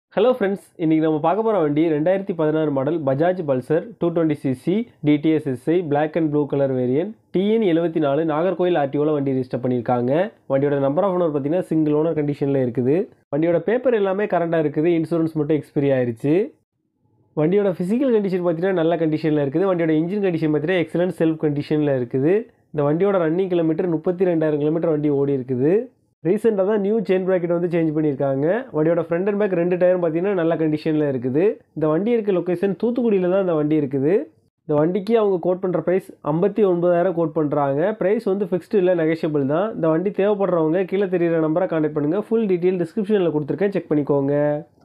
hello friends இன்றைக்கி நம்ம பார்க்க போகிற வண்டி ரெண்டாயிரத்தி பதினாறு model Bajaj Pulsar two twenty CC DTSSI black and blue colour variant TN எழுபத்தி நாலு நாகர்கோயில் ஆர்டிஓவில் வண்டி ரிஜிஸ்டர் பண்ணியிருக்காங்க வண்டியோட நம்பர் ஆஃப் ஓனர் பார்த்தீங்கன்னா சிங்கிள் ஓனர் கண்டிஷனில் இருக்குது வண்டியோட பேப்பர் எல்லாமே கரண்டாக இருக்குது இன்சூரன்ஸ் மட்டும் எக்ஸ்பைரி ஆயிருச்சு வண்டியோட ஃபிசிக்கல் கண்டிஷன் பார்த்தீங்கன்னா நல்ல கண்டிஷனில் இருக்குது வண்டியோட இன்ஜின் கண்டிஷன் பார்த்தீங்கன்னா எக்ஸலன்ட் செல்ஃப் கண்டிஷனில் இருக்குது இந்த வண்டியோட ரன்னிங் கிலோமீட்டர் முப்பத்தி ரெண்டாயிரம் கிலோமீட்டர் வண்டி ஓடி இருக்குது ரீசெண்டாக தான் நியூ செயின் ப்ராக்கெட் வந்து சேஞ்ச் பண்ணியிருக்காங்க வண்டியோட ஃப்ரண்ட் அண்ட் பேக் ரெண்டு டயரும் பார்த்தீங்கன்னா நல்ல கண்டிஷனில் இருக்குது இந்த வண்டி இருக்க லொக்கேஷன் தூத்துக்குடியில் தான் இந்த வண்டி இருக்குது இந்த வண்டிக்கு அவங்க கோட் பண்ணுற ப்ரைஸ் ஐம்பத்தி ஒன்பதாயிரம் கோட் பண்ணுறாங்க ப்ரைஸ் வந்து ஃபிக்ஸ்டு இல்லை நெகஷியபிள் தான் இந்த வண்டி தேவைப்படுறவங்க கீழே தெரியிற நம்பரை கான்டாக்ட் பண்ணுங்கள் ஃபுல் டீட்டெயில் டிஸ்கிரிப்ஷனில் கொடுத்துருக்கேன் செக் பண்ணிக்கோங்க